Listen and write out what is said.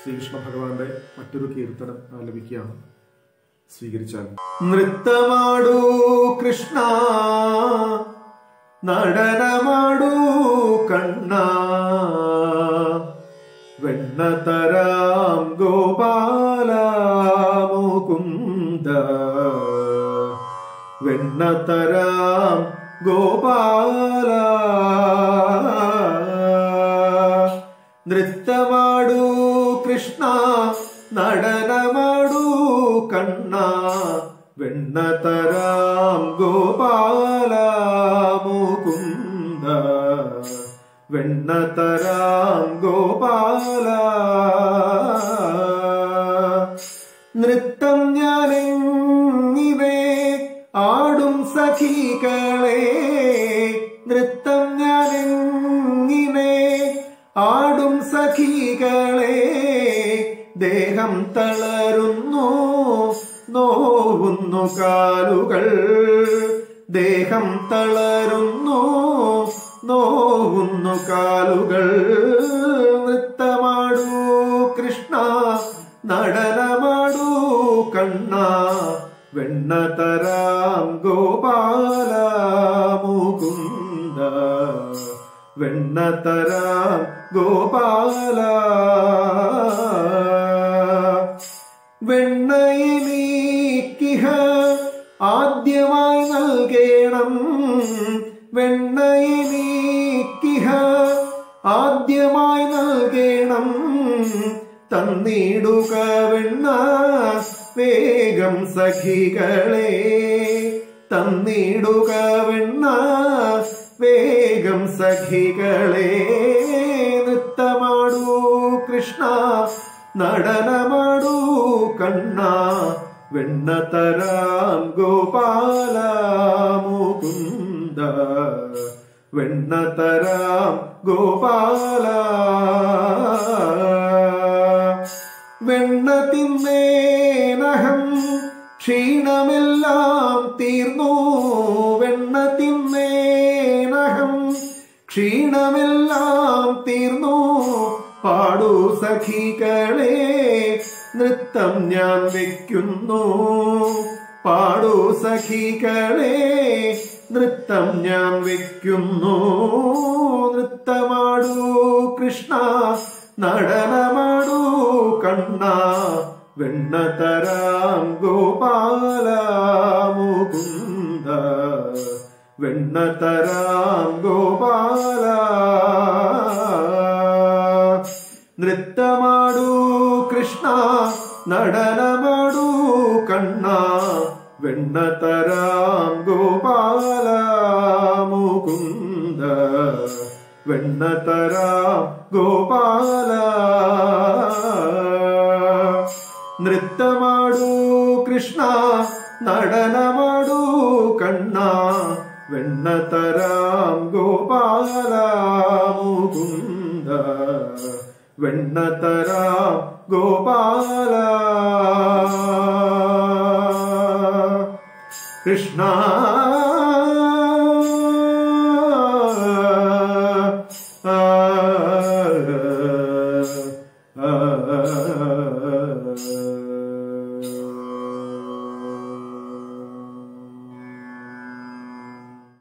ശ്രീകൃഷ്ണ ഭഗവാന്റെ മറ്റൊരു കീർത്തനം ആലപിക്കുകയാണ് സ്വീകരിച്ചാൽ നൃത്തമാടൂ കൃഷ്ണ നടനമാടൂ കണ്ണ വെണ്ണതരാം ഗോപാല മുകുന്ദ വെണ്ണതരാം ഗോപാല നൃത്തമാടൂ കൃഷ്ണ നടനമാടൂ കണ്ണ വെണ്ണതരാം ഗോപാല മുകുന്ദ വെണ്ണതരാം ഗോപാല നൃത്തം ഞാനെങ്ങിനെ ആടും സഖികളെ നൃത്തം ഞാനെങ്ങിനെ ആടും സഖികളെ ദേഹം തളരുന്നു നോവുന്നു കാലുകൾ ദേഹം തളരുന്നു നോവുന്നു കാലുകൾ നൃത്തമാടൂ കൃഷ്ണ നടനമാടൂ കണ്ണ വെണ്ണതരാം ഗോപാല മുകുന്ദ വെണ്ണതരാം ഗോപാല വെണ്ണയിലേക്കിഹ ആദ്യമായി നൽകേണം വെണ്ണയിലേക്കിഹ ആദ്യമായി നൽകേണം തന്നിടുക വെണ്ണ വേഗം സഖികളെ തന്നിടുക വെണ്ണ വേഗം സഖികളെ നൃത്തമാടൂ കൃഷ്ണ നടനമാടൂ കണ്ണ വെണ്ണതരാം ഗോപാല മുകുന്ദ വെണ്ണതരാം ഗോപാല വെണ്ണ തിന്നേനഹം ക്ഷീണമെല്ലാം തീർന്നു വെണ്ണ തിന്നേനഹം ക്ഷീണമെല്ലാം തീർന്നു പാടൂ സഖികളെ നൃത്തം ഞാൻ വെക്കുന്നു പാടൂ സഖികളെ നൃത്തം ഞാൻ വെക്കുന്നു നൃത്തമാടൂ കൃഷ്ണ നടനമാടൂ കണ്ണ വെണ്ണതരാം ഗോപാല മുകുന്ദ വെണ്ണതരാം ഗോപാല നൃത്തമാടൂ കൃഷ്ണ നടനമാടൂ കണ്ണ വെണ്ണതരാം ഗോപാല മുകുന്ദ വെണ്ണതരാം ഗോപാല നൃത്തമാടൂ കൃഷ്ണ നടനമാടൂ കണ്ണ വെണ്ണതരാം ഗോപാല മുകുന്ദ വെണ്ണതരാം ഗോപാല കൃഷ്ണ